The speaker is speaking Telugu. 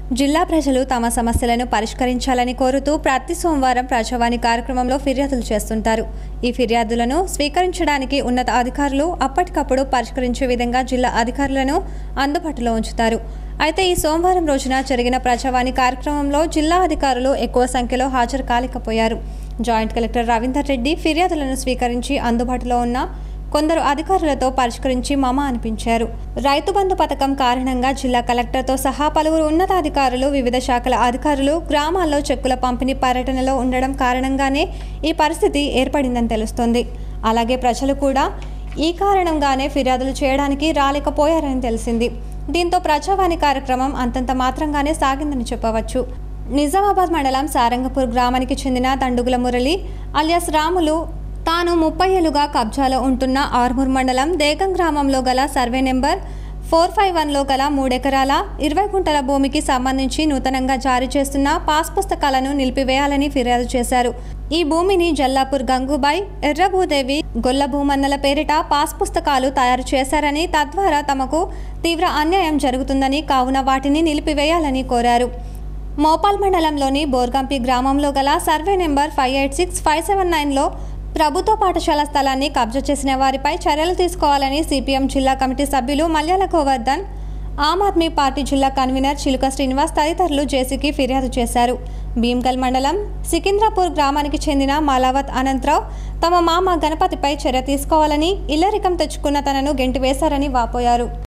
జిల్లా ప్రజలు తమ సమస్యలను పరిష్కరించాలని కోరుతూ ప్రతి సోమవారం ప్రజావాణి కార్యక్రమంలో ఫిర్యాదులు చేస్తుంటారు ఈ ఫిర్యాదులను స్వీకరించడానికి ఉన్నత అధికారులు అప్పటికప్పుడు పరిష్కరించే విధంగా జిల్లా అధికారులను అందుబాటులో ఉంచుతారు అయితే ఈ సోమవారం రోజున జరిగిన ప్రజావాణి కార్యక్రమంలో జిల్లా అధికారులు ఎక్కువ సంఖ్యలో హాజరు కాలేకపోయారు జాయింట్ కలెక్టర్ రవీందర్ రెడ్డి ఫిర్యాదులను స్వీకరించి అందుబాటులో ఉన్న కొందరు అధికారులతో పరిష్కరించి మమ అనిపించారు రైతు బంధు పథకం కారణంగా జిల్లా కలెక్టర్తో సహా పలువురు ఉన్నతాధికారులు వివిధ శాఖల అధికారులు గ్రామాల్లో చెక్కుల పంపిణీ పర్యటనలో ఉండడం కారణంగానే ఈ పరిస్థితి ఏర్పడిందని తెలుస్తోంది అలాగే ప్రజలు కూడా ఈ కారణంగానే ఫిర్యాదులు చేయడానికి రాలేకపోయారని తెలిసింది దీంతో ప్రజావాణి కార్యక్రమం అంతంత మాత్రంగానే సాగిందని చెప్పవచ్చు నిజామాబాద్ మండలం సారంగపూర్ గ్రామానికి చెందిన దండుగుల మురళి అలియాస్ రాములు తాను ముప్పై ఏళ్లుగా కబ్జాలో ఉంటున్న ఆర్మూర్ మండలం దేగం గ్రామంలో గల సర్వే నెంబర్ ఫోర్ ఫైవ్ వన్లో గల మూడెకరాల ఇరవై గుంటల భూమికి సంబంధించి నూతనంగా జారీ చేస్తున్న పాస్ పుస్తకాలను నిలిపివేయాలని ఫిర్యాదు చేశారు ఈ భూమిని జల్లాపూర్ గంగూబాయ్ ఎర్రభూదేవి గొల్ల భూమన్నల పేరిట పాస్ పుస్తకాలు తయారు చేశారని తద్వారా తమకు తీవ్ర అన్యాయం జరుగుతుందని కావున వాటిని నిలిపివేయాలని కోరారు మోపాల్ మండలంలోని బోర్గంపి గ్రామంలో గల survey number five eight six five seven నైన్లో ప్రభుత్వ పాఠశాల స్థలాన్ని కబ్జా చేసిన వారిపై చర్యలు తీసుకోవాలని సిపిఎం జిల్లా కమిటీ సభ్యులు మల్యాల గోవర్ధన్ ఆమ్ ఆద్మీ పార్టీ జిల్లా కన్వీనర్ చిలుక శ్రీనివాస్ తదితరులు జేసీకి ఫిర్యాదు చేశారు భీమ్గల్ మండలం సికింద్రాపూర్ గ్రామానికి చెందిన మాలావత్ అనంతరావు తమ మామ గణపతిపై చర్య తీసుకోవాలని ఇల్లరికం తెచ్చుకున్న తనను గెంటివేశారని వాపోయారు